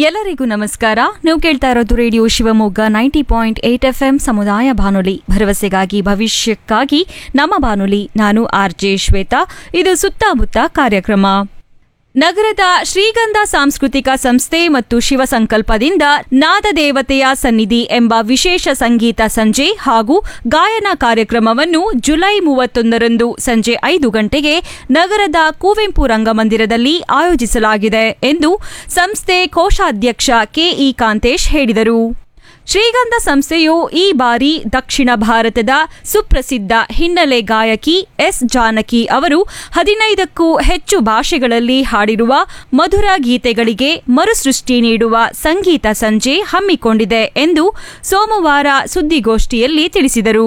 ಎಲ್ಲರಿಗೂ ನಮಸ್ಕಾರ ನೀವು ಕೇಳ್ತಾ ಇರೋದು radio Shivamogga ninety point eight F M ಸಮುದಾಯ ಬಾನುಲಿ ಭರವಸೆಗಾಗಿ ಭವಿಷ್ಯಕ್ಕಾಗಿ ನಮ್ಮ ಬಾನುಲಿ ನಾನು ಆರ್ ಜೆ ಶ್ವೇತಾ ಇದು ಸುತ್ತಮುತ್ತ ಕಾರ್ಯಕ್ರಮ ನಗರದ ಶ್ರೀಗಂಧ ಸಾಂಸ್ಕೃತಿಕ ಸಂಸ್ಥೆ ಮತ್ತು ಶಿವಸಂಕಲ್ಪದಿಂದ ನಾದದೇವತೆಯ ಸನ್ನಿಧಿ ಎಂಬ ವಿಶೇಷ ಸಂಗೀತ ಸಂಜೆ ಹಾಗೂ ಗಾಯನ ಕಾರ್ಯಕ್ರಮವನ್ನು ಜುಲೈ ಮೂವತ್ತೊಂದರಂದು ಸಂಜೆ ಐದು ಗಂಟೆಗೆ ನಗರದ ಕುವೆಂಪು ರಂಗಮಂದಿರದಲ್ಲಿ ಆಯೋಜಿಸಲಾಗಿದೆ ಎಂದು ಸಂಸ್ಥೆ ಕೋಶಾಧ್ಯಕ್ಷ ಕೆಇ ಕಾಂತೇಶ್ ಹೇಳಿದರು ಶ್ರೀಗಂಧ ಸಂಸ್ಥೆಯು ಈ ಬಾರಿ ದಕ್ಷಿಣ ಭಾರತದ ಸುಪ್ರಸಿದ್ಧ ಹಿನ್ನೆಲೆ ಗಾಯಕಿ ಎಸ್ ಜಾನಕಿ ಅವರು ಹದಿನೈದಕ್ಕೂ ಹೆಚ್ಚು ಭಾಷೆಗಳಲ್ಲಿ ಹಾಡಿರುವ ಮಧುರ ಗೀತೆಗಳಿಗೆ ಮರುಸೃಷ್ಟಿ ನೀಡುವ ಸಂಗೀತ ಸಂಜೆ ಹಮ್ಮಿಕೊಂಡಿದೆ ಎಂದು ಸೋಮವಾರ ಸುದ್ದಿಗೋಷ್ಠಿಯಲ್ಲಿ ತಿಳಿಸಿದರು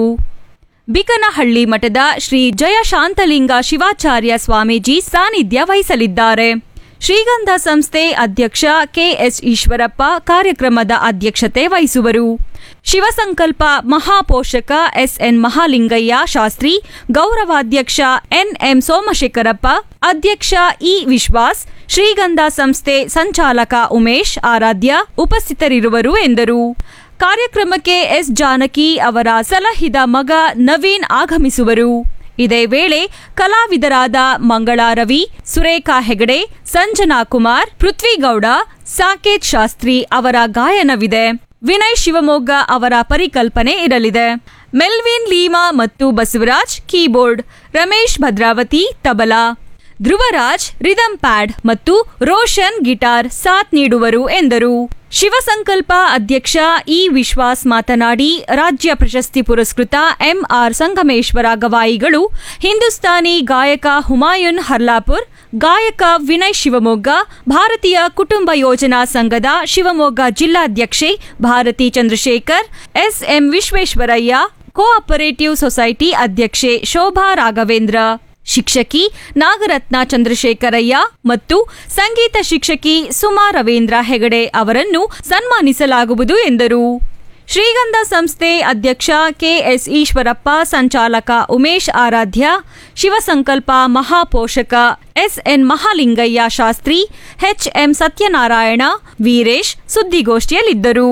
ಬಿಕನಹಳ್ಳಿ ಮಠದ ಶ್ರೀ ಜಯಶಾಂತಲಿಂಗ ಶಿವಾಚಾರ್ಯ ಸ್ವಾಮೀಜಿ ಸಾನ್ನಿಧ್ಯ ವಹಿಸಲಿದ್ದಾರೆ ಶ್ರೀಗಂಧ ಸಂಸ್ಥೆ ಅಧ್ಯಕ್ಷ ಕೆಎಸ್ ಈಶ್ವರಪ್ಪ ಕಾರ್ಯಕ್ರಮದ ಅಧ್ಯಕ್ಷತೆ ವಹಿಸುವರು ಶಿವಸಂಕಲ್ಪ ಮಹಾಪೋಷಕ ಎಸ್ಎನ್ ಮಹಾಲಿಂಗಯ್ಯ ಶಾಸ್ತ್ರಿ ಗೌರವಾಧ್ಯಕ್ಷ ಎನ್ಎಂ ಸೋಮಶೇಖರಪ್ಪ ಅಧ್ಯಕ್ಷ ಇ ವಿಶ್ವಾಸ್ ಶ್ರೀಗಂಧ ಸಂಸ್ಥೆ ಸಂಚಾಲಕ ಉಮೇಶ್ ಆರಾಧ್ಯ ಉಪಸ್ಥಿತರಿರುವರು ಎಂದರು ಕಾರ್ಯಕ್ರಮಕ್ಕೆ ಎಸ್ ಜಾನಕಿ ಅವರ ಸಲಹಿದ ಮಗ ನವೀನ್ ಆಗಮಿಸುವರು ಇದೇ ವೇಳೆ ಕಲಾವಿದರಾದ ಮಂಗಳಾ ರವಿ ಸುರೇಖಾ ಹೆಗಡೆ ಸಂಜನಾ ಕುಮಾರ್ ಪೃಥ್ವಿಗೌಡ ಸಾಕೇತ್ ಶಾಸ್ತ್ರಿ ಅವರ ಗಾಯನವಿದೆ ವಿನಯ್ ಶಿವಮೊಗ್ಗ ಅವರ ಪರಿಕಲ್ಪನೆ ಇರಲಿದೆ ಮೆಲ್ವಿನ್ ಲೀಮಾ ಮತ್ತು Basavaraj keyboard Ramesh Bhadravati tabla Dhruvaraj rhythm pad ಮತ್ತು ರೋಷನ್ ಗಿಟಾರ್ ಸಾಥ್ ನೀಡುವರು ಎಂದರು ಶಿವಸಂಕಲ್ಪ ಅಧ್ಯಕ್ಷ ಇ ವಿಶ್ವಾಸ್ ಮಾತನಾಡಿ ರಾಜ್ಯ ಪ್ರಶಸ್ತಿ ಪುರಸ್ಕೃತ ಎಂಆರ್ ಸಂಗಮೇಶ್ವರ ಗವಾಯಿಗಳು ಹಿಂದೂಸ್ತಾನಿ ಗಾಯಕ ಹುಮಾಯೂನ್ ಹರ್ಲಾಪುರ್ ಗಾಯಕ ವಿನಯ್ ಶಿವಮೊಗ್ಗ ಭಾರತೀಯ ಕುಟುಂಬ ಯೋಜನಾ ಸಂಘದ ಶಿವಮೊಗ್ಗ ಜಿಲ್ಲಾಧ್ಯಕ್ಷೆ Bharathi Chandrashekhar SM Visvesvaraya cooperative society ಅಧ್ಯಕ್ಷೆ ಶೋಭಾ ರಾಘವೇಂದ್ರ ಶಿಕ್ಷಕಿ ನಾಗರತ್ನ ಚಂದ್ರಶೇಖರಯ್ಯ ಮತ್ತು ಸಂಗೀತ ಶಿಕ್ಷಕಿ ಸುಮಾ ರವೀಂದ್ರ ಹೆಗಡೆ ಅವರನ್ನು ಸನ್ಮಾನಿಸಲಾಗುವುದು ಎಂದರು ಶ್ರೀಗಂಧ ಸಂಸ್ಥೆ ಅಧ್ಯಕ್ಷ ಕೆಎಸ್ ಈಶ್ವರಪ್ಪ ಸಂಚಾಲಕ ಉಮೇಶ್ ಆರಾಧ್ಯ ಶಿವಸಂಕಲ್ಪ ಮಹಾಪೋಷಕ ಎಸ್ಎನ್ ಮಹಾಲಿಂಗಯ್ಯ ಶಾಸ್ತ್ರಿ ಎಚ್ಎಂ ಸತ್ಯನಾರಾಯಣ ವೀರೇಶ್ ಸುದ್ದಿಗೋಷ್ಠಿಯಲ್ಲಿದ್ದರು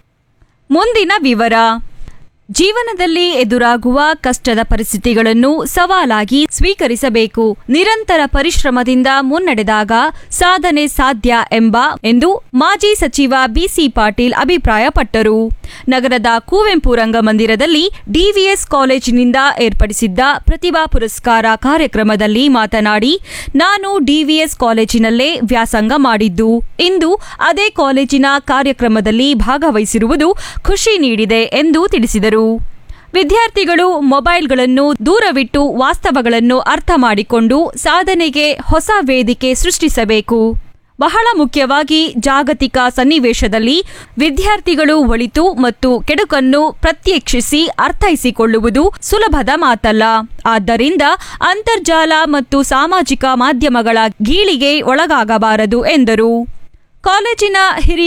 ಮುಂದಿನ ವಿವರ ಜೀವನದಲ್ಲಿ ಎದುರಾಗುವ ಕಷ್ಟದ ಪರಿಸ್ಥಿತಿಗಳನ್ನು ಸವಾಲಾಗಿ ಸ್ವೀಕರಿಸಬೇಕು ನಿರಂತರ ಪರಿಶ್ರಮದಿಂದ ಮುನ್ನಡೆದಾಗ ಸಾಧನೆ ಸಾಧ್ಯ ಎಂಬ ಎಂದು ಮಾಜಿ ಸಚಿವ ಬಿಸಿ ಪಾಟೀಲ್ ಅಭಿಪ್ರಾಯಪಟ್ಟರು ನಗರದ ಕುವೆಂಪು ರಂಗಮಂದಿರದಲ್ಲಿ ಡಿವಿಎಸ್ ಕಾಲೇಜಿನಿಂದ ಏರ್ಪಡಿಸಿದ್ದ ಪ್ರತಿಭಾ ಪುರಸ್ಕಾರ ಕಾರ್ಯಕ್ರಮದಲ್ಲಿ ಮಾತನಾಡಿ ನಾನು ಡಿವಿಎಸ್ ಕಾಲೇಜಿನಲ್ಲೇ ವ್ಯಾಸಂಗ ಮಾಡಿದ್ದು ಇಂದು ಅದೇ ಕಾಲೇಜಿನ ಕಾರ್ಯಕ್ರಮದಲ್ಲಿ ಭಾಗವಹಿಸಿರುವುದು ಖುಷಿ ನೀಡಿದೆ ಎಂದು ತಿಳಿಸಿದರು ವಿದ್ಯಾರ್ಥಿಗಳು ಮೊಬೈಲ್ಗಳನ್ನು ದೂರವಿಟ್ಟು ವಾಸ್ತವಗಳನ್ನು ಅರ್ಥ ಮಾಡಿಕೊಂಡು ಸಾಧನೆಗೆ ಹೊಸ ವೇದಿಕೆ ಸೃಷ್ಟಿಸಬೇಕು ಬಹಳ ಮುಖ್ಯವಾಗಿ ಜಾಗತಿಕ ಸನ್ನಿವೇಶದಲ್ಲಿ ವಿದ್ಯಾರ್ಥಿಗಳು ಒಳಿತು ಮತ್ತು ಕೆಡುಕನ್ನು ಪ್ರತ್ಯೇಕ್ಷಿಸಿ ಅರ್ಥೈಸಿಕೊಳ್ಳುವುದು ಸುಲಭದ ಮಾತಲ್ಲ ಆದ್ದರಿಂದ ಅಂತರ್ಜಾಲ ಮತ್ತು ಸಾಮಾಜಿಕ ಮಾಧ್ಯಮಗಳ ಗೀಳಿಗೆ ಒಳಗಾಗಬಾರದು ಎಂದರು ಕಾಲೇಜಿನ ಹಿರಿಯ